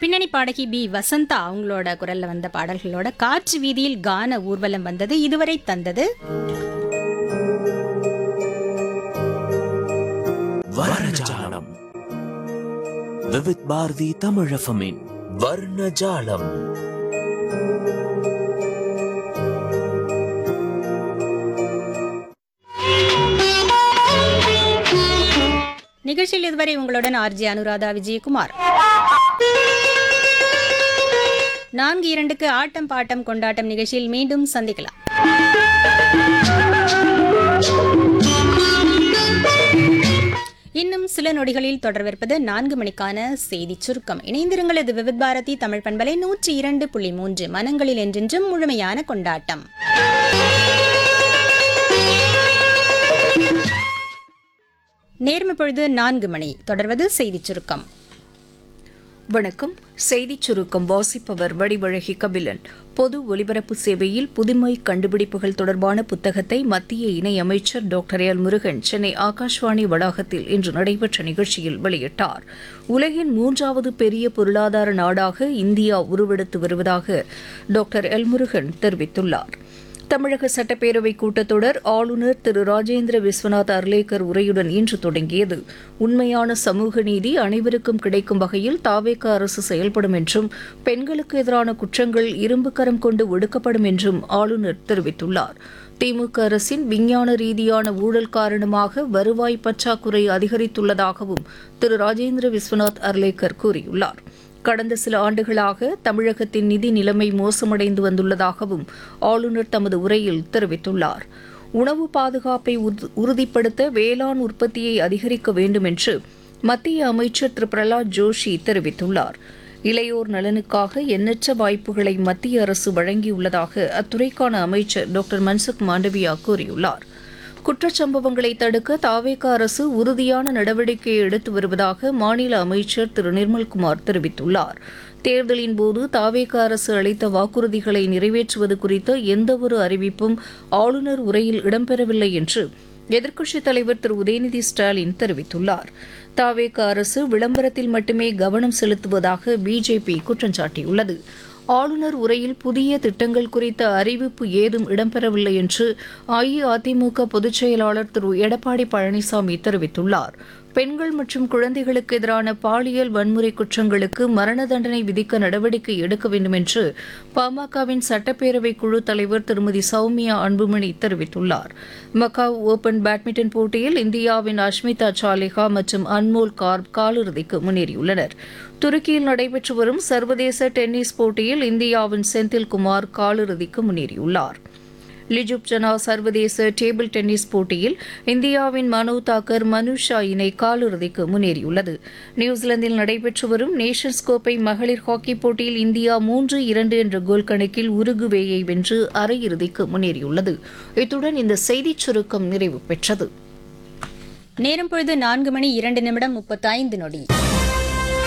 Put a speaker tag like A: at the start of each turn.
A: பின்னணி பாடகி பி வசந்தா அவங்களோட குரல்ல வந்த பாடல்களோட காற்று வீதியில் கான ஊர்வலம் வந்தது இதுவரை தந்தது
B: வர்ணஜாலம் விவித் பாரதி தமிழஃபமின் வர்ணஜாலம்
A: நிகழ்ச்சியில் இதுவரை உங்களுடன் ஆர்ஜே அனுராதா விஜயகுமார் நான்கு இரண்டுக்கு ஆட்டம் பாட்டம் கொண்டாட்டம் நிகழ்ச்சியில் மீண்டும் சந்திக்கலாம் இன்னும் சில நொடிகளில் தொடர்விருப்பது நான்கு மணிக்கான செய்தி சுருக்கம் இணைந்திருங்கள் இது விவித் பாரதி தமிழ் பண்பலை நூற்றி இரண்டு புள்ளி மூன்று மனங்களில் என்றென்றும் முழுமையான கொண்டாட்டம் நேர்மை பொழுது நான்கு மணி தொடர்வது செய்திச் சுருக்கம்
C: வணக்கம் செய்திச் சுருக்கம் வாசிப்பவர் வடிவழகி கபிலன் பொது ஒலிபரப்பு சேவையில் புதுமை கண்டுபிடிப்புகள் தொடர்பான புத்தகத்தை மத்திய இணையமைச்சர் டாக்டர் எல் முருகன் சென்னை ஆகாஷ்வாணி வளாகத்தில் இன்று நடைபெற்ற நிகழ்ச்சியில் வெளியிட்டார் உலகின் மூன்றாவது பெரிய பொருளாதார நாடாக இந்தியா உருவெடுத்து வருவதாக டாக்டர் எல் முருகன் தெரிவித்துள்ளார் தமிழக சட்டப்பேரவை கூட்டத்தொடர் ஆளுநர் திரு ராஜேந்திர விஸ்வநாத் அர்லேக்கர் உரையுடன் இன்று தொடங்கியது உண்மையான சமூக நீதி அனைவருக்கும் கிடைக்கும் வகையில் தாவேக அரசு செயல்படும் என்றும் பெண்களுக்கு எதிரான குற்றங்கள் இரும்பு கரம் கொண்டு ஒடுக்கப்படும் என்றும் ஆளுநர் தெரிவித்துள்ளார் திமுக அரசின் விஞ்ஞான ரீதியான ஊழல் காரணமாக வருவாய் பற்றாக்குறை அதிகரித்துள்ளதாகவும் திரு ராஜேந்திர விஸ்வநாத் அர்லேக்கர் கூறியுள்ளார் கடந்த சில ஆண்டுகளாக தமிழகத்தின் நிதி நிலைமை மோசமடைந்து வந்துள்ளதாகவும் ஆளுநர் தமது உரையில் தெரிவித்துள்ளார் உணவு பாதுகாப்பை உறு- உறுதிப்படுத்த வேளாண் உற்பத்தியை அதிகரிக்க வேண்டும் என்று மத்திய அமைச்சர் திரு பிரலாத் ஜோஷி தெரிவித்துள்ளார் இளையோர் நலனுக்காக எண்ணற்ற வாய்ப்புகளை மத்திய அரசு வழங்கியுள்ளதாக அத்துறைக்கான அமைச்சர் டாக்டர் மன்சுக் மாண்டவியா கூறியுள்ளார் குற்றச்சம்பவங்களை தடுக்க தாவேக அரசு உறுதியான நடவடிக்கை எடுத்து வருவதாக மாநில அமைச்சர் திரு நிர்மல்குமார் தெரிவித்துள்ளார் தேர்தலின் போது தாவேக அரசு அளித்த வாக்குறுதிகளை நிறைவேற்றுவது குறித்த எந்தவொரு அறிவிப்பும் ஆளுநர் உரையில் இடம்பெறவில்லை என்று எதிர்க்கட்சித் தலைவர் திரு உதயநிதி ஸ்டாலின் தெரிவித்துள்ளார் தாவேக அரசு விளம்பரத்தில் மட்டுமே கவனம் செலுத்துவதாக பிஜேபி குற்றம் சாட்டியுள்ளது ஆளுநர் உரையில் புதிய திட்டங்கள் குறித்த அறிவிப்பு ஏதும் இடம்பெறவில்லை என்று அஇஅதிமுக பொதுச் செயலாளர் திரு எடப்பாடி பழனிசாமி தெரிவித்துள்ளார் பெண்கள் மற்றும் குழந்தைகளுக்கு எதிரான பாலியல் வன்முறை குற்றங்களுக்கு மரண தண்டனை விதிக்க நடவடிக்கை எடுக்க வேண்டும் என்று பாமகவின் சட்டப்பேரவை குழு தலைவர் திருமதி சௌமியா அன்புமணி தெரிவித்துள்ளார் மக்காவ் ஓபன் பேட்மிண்டன் போட்டியில் இந்தியாவின் அஷ்மிதா சாலிஹா மற்றும் அன்மோல் கார்ப் காலிறுதிக்கு முன்னேறியுள்ளனர் துருக்கியில் நடைபெற்று வரும் சர்வதேச டென்னிஸ் போட்டியில் இந்தியாவின் செந்தில் குமார் காலிறுதிக்கு முன்னேறியுள்ளார் லிஜுப் ஜனா சர்வதேச டேபிள் டென்னிஸ் போட்டியில் இந்தியாவின் மனு தாக்கர் மனுஷா இணை காலிறுதிக்கு முன்னேறியுள்ளது நியூசிலாந்தில் நடைபெற்று வரும் நேஷன்ஸ் கோப்பை மகளிர் ஹாக்கி போட்டியில் இந்தியா மூன்று இரண்டு என்ற கோல் கணக்கில் உருகுவேயை வென்று அரையிறுதிக்கு முன்னேறியுள்ளது இத்துடன் இந்த செய்திச் சுருக்கம் நிறைவு பெற்றது
A: நேரம் பொழுது நான்கு மணி இரண்டு நிமிடம் முப்பத்தைந்து நொடி